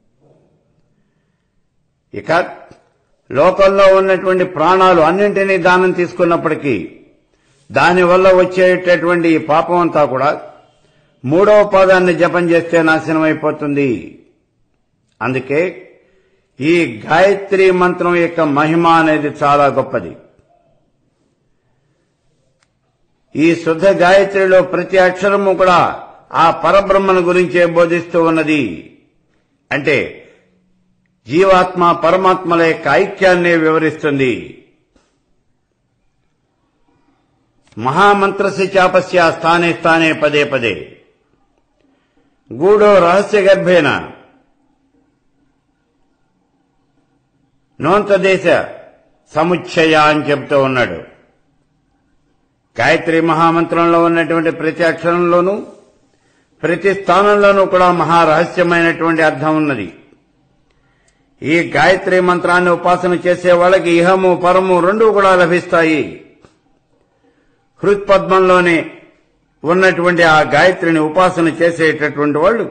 ఇక లోకంలో ఉన్నటువంటి ప్రాణాలు అన్నింటినీ దానం తీసుకున్నప్పటికీ దానివల్ల వచ్చేటటువంటి ఈ పాపం అంతా కూడా మూడవ పాదాన్ని జపం చేస్తే నాశనం అయిపోతుంది అందుకే ఈ గాయత్రి మంత్రం యొక్క మహిమ అనేది చాలా గొప్పది ఈ శుద్ధ గాయత్రిలో ప్రతి అక్షరము కూడా ఆ పరబ్రహ్మను గురించే బోధిస్తూ ఉన్నది అంటే జీవాత్మ పరమాత్మల యొక్క ఐక్యాన్ని వివరిస్తుంది మహామంత్రస్య చాపస్య స్థానే స్థానే పదే పదే గూఢో రహస్య గర్భేన నోంతదేశ సముచ్చయ అని చెప్తూ ఉన్నాడు గాయత్రి మహామంత్రంలో ఉన్నటువంటి ప్రతి అక్షరంలోనూ ప్రతి స్థానంలోనూ కూడా మహారహస్యమైనటువంటి అర్థం ఉన్నది ఈ గాయత్రి మంత్రాన్ని ఉపాసన చేసే వాళ్ళకి ఇహము పరము రెండూ కూడా లభిస్తాయి హృత్పద్మంలోనే ఉన్నటువంటి ఆ గాయత్రిని ఉపాసన చేసేటటువంటి వాళ్ళు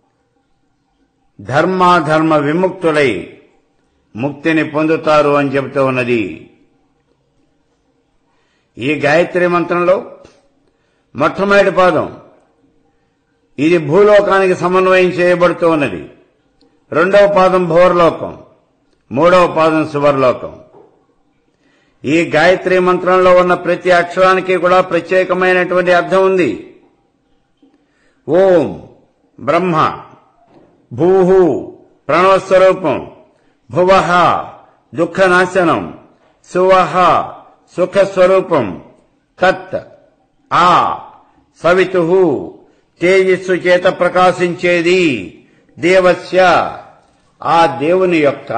ధర్మాధర్మ విముక్తులై ముక్తిని పొందుతారు అని చెబుతూ ఉన్నది ఈ గాయత్రి మంత్రంలో మొట్టమొదటి పాదం ఇది భూలోకానికి సమన్వయం చేయబడుతూ ఉన్నది రెండవ పాదం భోర్లోకం మూడవ పాదం సువర్లోకం ఈ గాయత్రి మంత్రంలో ఉన్న ప్రతి అక్షరానికి కూడా ప్రత్యేకమైనటువంటి అర్థం ఉంది ఓం బ్రహ్మ భూహు ప్రణవస్వరూపం భువః దుఃఖనాశనం సువహ సుఖస్వరూపం తత్ ఆ సవితు తేజస్సు చేత ప్రకాశించేది దేవస్య ఆ దేవుని యొక్క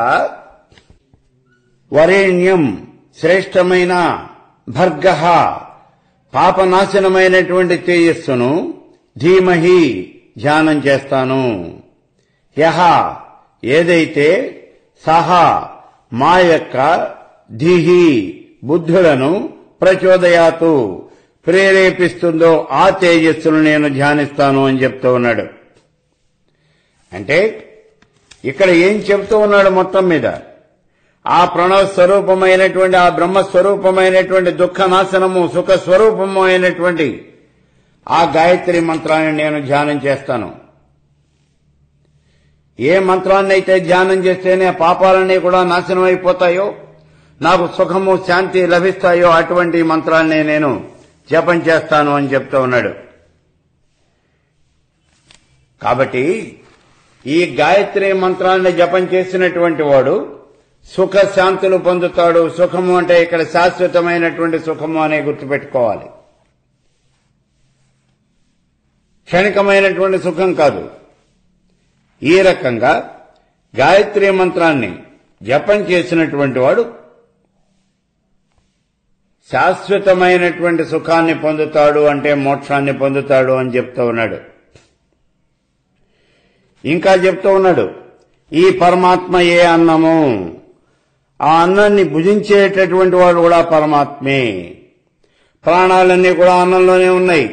వరేణ్యం శ్రేష్టమైన భర్గ పాపనాశనమైనటువంటి తేజస్సును ధీమహి ధ్యానం చేస్తాను యహ ఏదైతే సహా మా యొక్క ధిహి బుద్ధులను ప్రచోదయాతు ప్రేరేపిస్తుందో ఆ తేజస్సును నేను ధ్యానిస్తాను అని చెప్తూ ఉన్నాడు అంటే ఇక్కడ ఏం చెప్తూ ఉన్నాడు మొత్తం మీద ఆ ప్రణవ స్వరూపమైనటువంటి ఆ బ్రహ్మ స్వరూపమైనటువంటి దుఃఖ నాశనము సుఖ స్వరూపము అయినటువంటి ఆ గాయత్రి మంత్రాన్ని నేను ధ్యానం చేస్తాను ఏ మంత్రాన్ని అయితే ధ్యానం చేస్తేనే పాపాలన్నీ కూడా నాశనం అయిపోతాయో నాకు సుఖము శాంతి లభిస్తాయో అటువంటి మంత్రాన్ని నేను జపం చేస్తాను అని చెప్తూ ఉన్నాడు కాబట్టి ఈ గాయత్రి మంత్రాన్ని జపం చేసినటువంటి వాడు సుఖ శాంతులు పొందుతాడు సుఖము అంటే ఇక్కడ శాశ్వతమైనటువంటి సుఖము అనే గుర్తుపెట్టుకోవాలి క్షణికమైనటువంటి సుఖం కాదు ఈ రకంగా గాయత్రి మంత్రాన్ని జపం చేసినటువంటి వాడు శాశ్వతమైనటువంటి సుఖాన్ని పొందుతాడు అంటే మోక్షాన్ని పొందుతాడు అని చెప్తూ ఉన్నాడు ఇంకా చెప్తూ ఉన్నాడు ఈ పరమాత్మ ఏ అన్నము ఆ అన్నాన్ని భుజించేటటువంటి వాడు కూడా పరమాత్మే ప్రాణాలన్నీ కూడా అన్నంలోనే ఉన్నాయి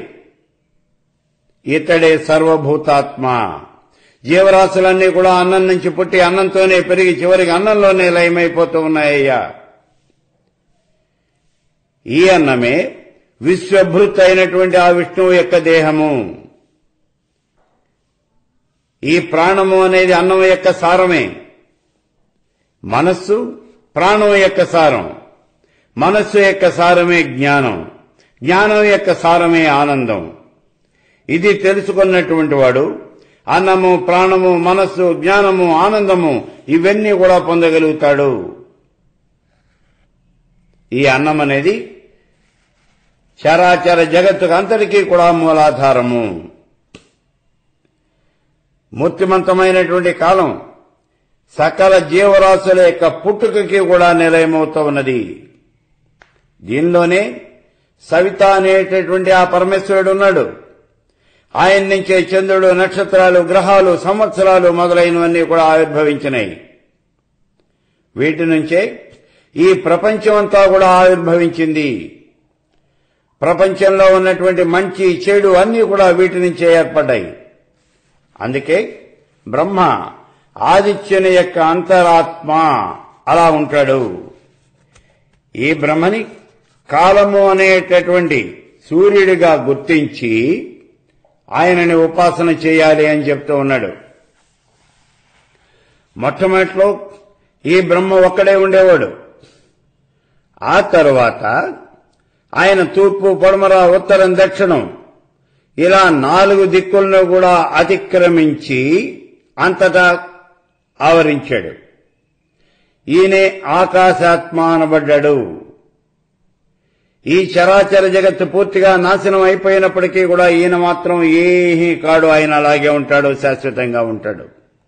ఇతడే సర్వభూతాత్మ జీవరాశులన్నీ కూడా అన్నం నుంచి పుట్టి అన్నంతోనే పెరిగి చివరికి అన్నంలోనే లయమైపోతూ ఉన్నాయ్యా ఈ అన్నమే విశ్వభృత్ అయినటువంటి ఆ విష్ణువు యొక్క దేహము ఈ ప్రాణము అనేది అన్నం యొక్క సారమే మనస్సు ప్రాణం యొక్క సారం మనస్సు యొక్క సారమే జ్ఞానం జ్ఞానం యొక్క సారమే ఆనందం ఇది తెలుసుకున్నటువంటి వాడు అన్నము ప్రాణము మనస్సు జ్ఞానము ఆనందము ఇవన్నీ కూడా పొందగలుగుతాడు ఈ అన్నం అనేది చరాచర జగత్తుకు అంతటికీ కూడా మూలాధారము మూర్తిమంతమైనటువంటి కాలం సకల జీవరాశుల యొక్క పుట్టుకకి కూడా నిలయమవుతూ ఉన్నది దీనిలోనే సవిత అనేటటువంటి ఆ పరమేశ్వరుడు ఉన్నాడు ఆయన నుంచే చంద్రుడు నక్షత్రాలు గ్రహాలు సంవత్సరాలు మొదలైనవన్నీ కూడా ఆవిర్భవించినాయి వీటి నుంచే ఈ ప్రపంచమంతా కూడా ఆవిర్భవించింది ప్రపంచంలో ఉన్నటువంటి మంచి చెడు అన్నీ కూడా వీటి నుంచే ఏర్పడ్డాయి అందుకే బ్రహ్మ ఆదిత్యుని యొక్క అంతరాత్మ అలా ఉంటాడు ఈ బ్రహ్మని కాలము అనేటటువంటి సూర్యుడిగా గుర్తించి ఆయనని ఉపాసన చేయాలి అని చెప్తూ ఉన్నాడు మొట్టమొదట్లో ఈ బ్రహ్మ ఒక్కడే ఉండేవాడు ఆ తరువాత ఆయన తూర్పు పడమర ఉత్తరం దక్షిణం ఇలా నాలుగు దిక్కులను కూడా అతిక్రమించి అంతటా ఆవరించాడు ఈయనే ఆకాశాత్మ అనబడ్డాడు ఈ చరాచర జగత్తు పూర్తిగా నాశనం అయిపోయినప్పటికీ కూడా ఈయన మాత్రం ఏహీ కాడు ఆయన అలాగే ఉంటాడు శాశ్వతంగా ఉంటాడు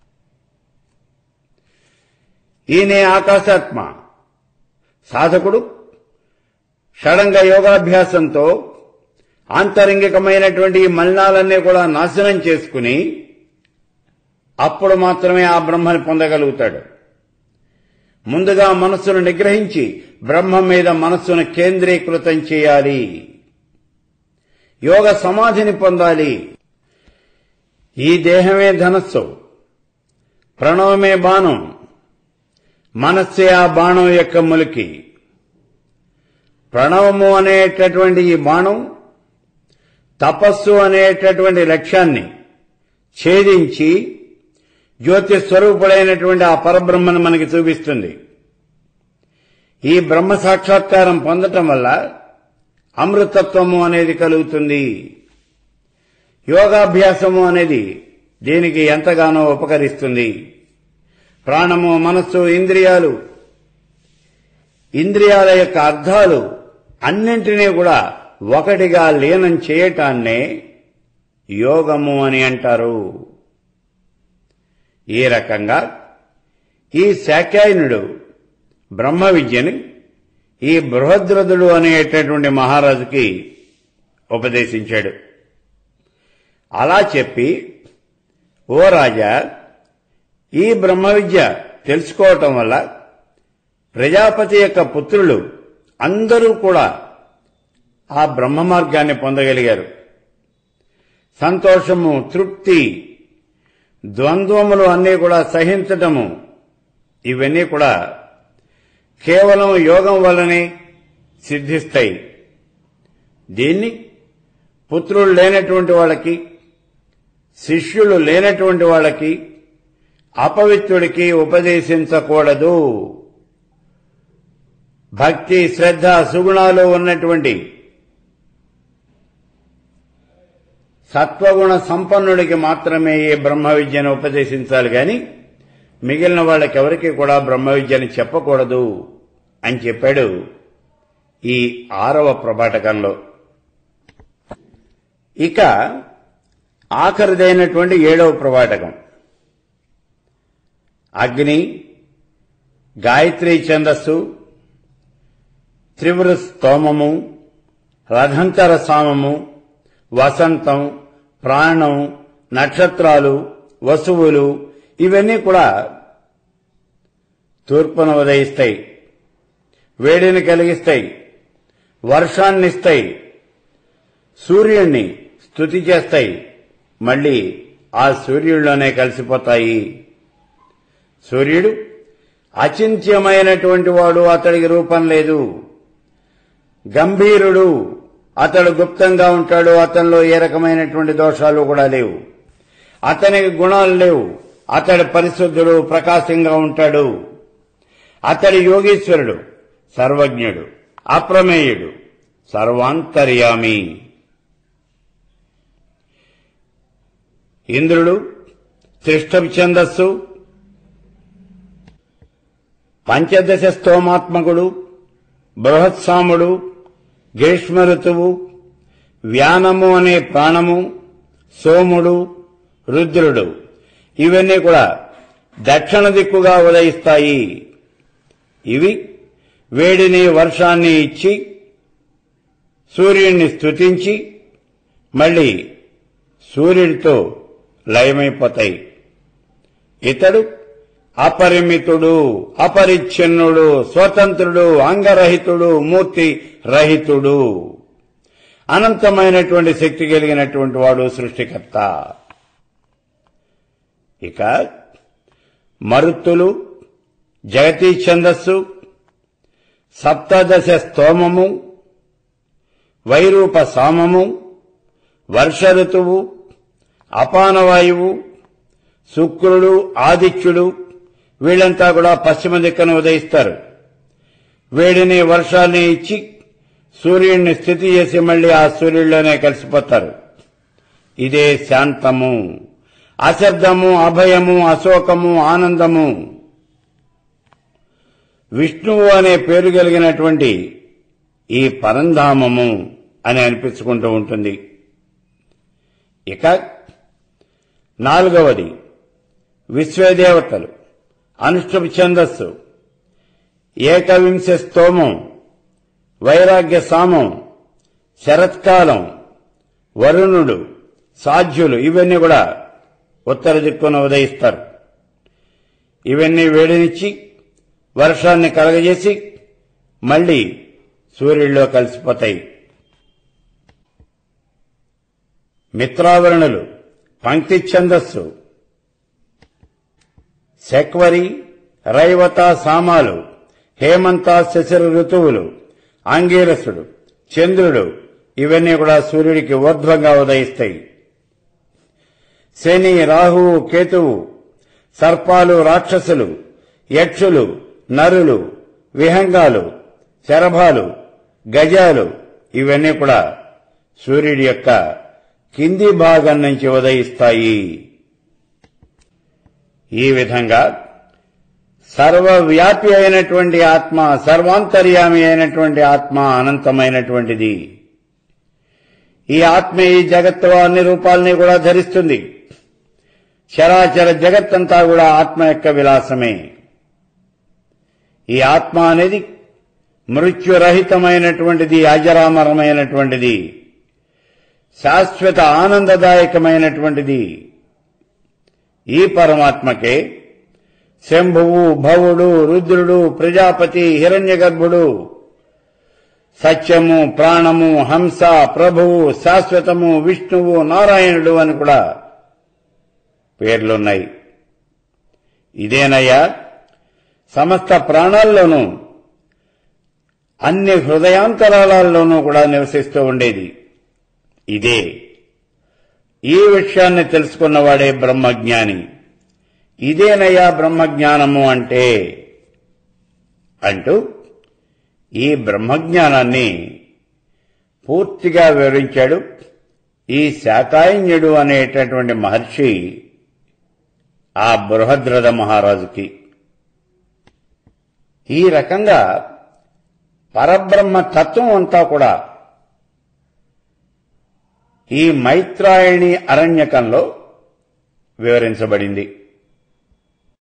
ఈయనే ఆకాశాత్మ సాధకుడు షడంగ యోగాభ్యాసంతో ఆంతరంగికమైనటువంటి ఈ మలినాలన్నీ కూడా నాశనం చేసుకుని అప్పుడు మాత్రమే ఆ బ్రహ్మని పొందగలుగుతాడు ముందుగా మనస్సును నిగ్రహించి బ్రహ్మ మీద మనస్సును కేంద్రీకృతం చేయాలి యోగ సమాధిని పొందాలి ఈ దేహమే ధనస్సు ప్రణవమే బాణం మనస్సే ఆ బాణం యొక్క ములికి ప్రణవము అనేటటువంటి ఈ బాణం తపస్సు అనేటటువంటి లక్ష్యాన్ని ఛేదించి జ్యోతి స్వరూపుడైనటువంటి ఆ పరబ్రహ్మను మనకి చూపిస్తుంది ఈ బ్రహ్మ సాక్షాత్కారం పొందటం వల్ల అమృతత్వము అనేది కలుగుతుంది యోగాభ్యాసము అనేది దీనికి ఎంతగానో ఉపకరిస్తుంది ప్రాణము మనస్సు ఇంద్రియాలు ఇంద్రియాల యొక్క అర్థాలు అన్నింటినీ కూడా ఒకటిగా లీనం చేయటాన్నే యోగము అని అంటారు ఈ రకంగా ఈ శాక్యాయనుడు బ్రహ్మ విద్యని ఈ బృహద్రథుడు అనేటటువంటి మహారాజుకి ఉపదేశించాడు అలా చెప్పి ఓ రాజా ఈ బ్రహ్మ విద్య తెలుసుకోవటం వల్ల ప్రజాపతి యొక్క పుత్రులు అందరూ కూడా ఆ బ్రహ్మ మార్గాన్ని పొందగలిగారు సంతోషము తృప్తి ద్వంద్వములు అన్నీ కూడా సహించటము ఇవన్నీ కూడా కేవలం యోగం వల్లనే సిద్ధిస్తాయి దీన్ని పుత్రులు లేనటువంటి వాళ్ళకి శిష్యులు లేనటువంటి వాళ్ళకి అపవిత్రుడికి ఉపదేశించకూడదు భక్తి శ్రద్ధ సుగుణాలు ఉన్నటువంటి సత్వగుణ సంపన్నుడికి మాత్రమే ఈ బ్రహ్మ విద్యను ఉపదేశించాలి గాని మిగిలిన వాళ్ళకి ఎవరికి కూడా బ్రహ్మ విద్యని చెప్పకూడదు అని చెప్పాడు ఈ ఆరవ ప్రభాటకంలో ఇక ఆఖరిదైనటువంటి ఏడవ ప్రభాటకం అగ్ని గాయత్రీ ఛందస్సు త్రివృ స్తోమము రథంకర సామము వసంతం ప్రాణం నక్షత్రాలు వసువులు ఇవన్నీ కూడా తూర్పును ఉదయిస్తాయి వేడిని కలిగిస్తాయి వర్షాన్నిస్తాయి సూర్యుణ్ణి స్తుతి చేస్తాయి మళ్ళీ ఆ సూర్యుడిలోనే కలిసిపోతాయి సూర్యుడు అచింత్యమైనటువంటి వాడు అతడికి రూపం లేదు గంభీరుడు అతడు గుప్తంగా ఉంటాడు అతనిలో ఏ రకమైనటువంటి దోషాలు కూడా లేవు అతనికి గుణాలు లేవు అతడు పరిశుద్ధుడు ప్రకాశంగా ఉంటాడు అతడి యోగీశ్వరుడు సర్వజ్ఞుడు అప్రమేయుడు సర్వాంతర్యామి ఇంద్రుడు త్రిష్టం ఛందస్సు పంచదశ స్తోమాత్మకుడు బృహత్సాముడు గ్రీష్మ ఋతువు వ్యానము అనే ప్రాణము సోముడు రుద్రుడు ఇవన్నీ కూడా దక్షిణ దిక్కుగా ఉదయిస్తాయి ఇవి వేడిని వర్షాన్ని ఇచ్చి సూర్యుడిని స్తుతించి మళ్ళీ సూర్యుడితో లయమైపోతాయి ఇతడు అపరిమితుడు అపరిచ్ఛిన్నుడు స్వతంత్రుడు అంగరహితుడు మూర్తి రహితుడు అనంతమైనటువంటి శక్తి కలిగినటువంటి వాడు సృష్టికర్త ఇక మరుత్తులు జగతీ ఛందస్సు సప్తదశ స్తోమము వైరూప సామము వర్ష ఋతువు అపానవాయువు శుక్రుడు ఆదిత్యుడు వీళ్ళంతా కూడా పశ్చిమ దిక్కున ఉదయిస్తారు వేడిని వర్షాన్ని ఇచ్చి సూర్యుడిని స్థితి చేసి మళ్ళీ ఆ సూర్యుడిలోనే కలిసిపోతారు ఇదే శాంతము అశబ్దము అభయము అశోకము ఆనందము విష్ణువు అనే పేరు కలిగినటువంటి ఈ పరంధామము అని అనిపించుకుంటూ ఉంటుంది ఇక నాలుగవది విశ్వదేవతలు అనుష్ఠుప్ ఛందస్సు ఏకవింశ స్తోమం వైరాగ్య సామం శరత్కాలం వరుణుడు సాధ్యులు ఇవన్నీ కూడా ఉత్తర దిక్కున ఉదయిస్తారు ఇవన్నీ వేడినిచ్చి వర్షాన్ని కలగజేసి మళ్ళీ సూర్యుడిలో కలిసిపోతాయి మిత్రావరణులు పంక్తి ఛందస్సు శక్వరి రైవత సామాలు హేమంత శశిర ఋతువులు ఆంగీరసుడు చంద్రుడు ఇవన్నీ కూడా సూర్యుడికి ఊర్ధ్వంగా ఉదయిస్తాయి శని రాహువు కేతువు సర్పాలు రాక్షసులు యక్షులు నరులు విహంగాలు శరభాలు గజాలు ఇవన్నీ కూడా సూర్యుడి యొక్క కింది భాగం నుంచి ఉదయిస్తాయి ఈ విధంగా సర్వవ్యాపి అయినటువంటి ఆత్మ సర్వాంతర్యామి అయినటువంటి ఆత్మ అనంతమైనటువంటిది ఈ ఆత్మ ఈ జగత్తులో అన్ని రూపాలని కూడా ధరిస్తుంది చరాచర జగత్తంతా కూడా ఆత్మ యొక్క విలాసమే ఈ ఆత్మ అనేది మృత్యురహితమైనటువంటిది అజరామరమైనటువంటిది శాశ్వత ఆనందదాయకమైనటువంటిది ఈ పరమాత్మకే శంభువు భవుడు రుద్రుడు ప్రజాపతి హిరణ్యగర్భుడు సత్యము ప్రాణము హంస ప్రభువు శాశ్వతము విష్ణువు నారాయణుడు అని కూడా పేర్లున్నాయి ఇదేనయ్యా సమస్త ప్రాణాల్లోనూ అన్ని హృదయాంతరాలలోనూ కూడా నివసిస్తూ ఉండేది ఇదే ఈ విషయాన్ని తెలుసుకున్నవాడే బ్రహ్మజ్ఞాని ఇదేనయ్యా బ్రహ్మజ్ఞానము అంటే అంటూ ఈ బ్రహ్మజ్ఞానాన్ని పూర్తిగా వివరించాడు ఈ శాతాయన్యుడు అనేటటువంటి మహర్షి ఆ బృహద్రథ మహారాజుకి ఈ రకంగా పరబ్రహ్మ తత్వం అంతా కూడా ఈ మైత్రాయణి అరణ్యకంలో వివరించబడింది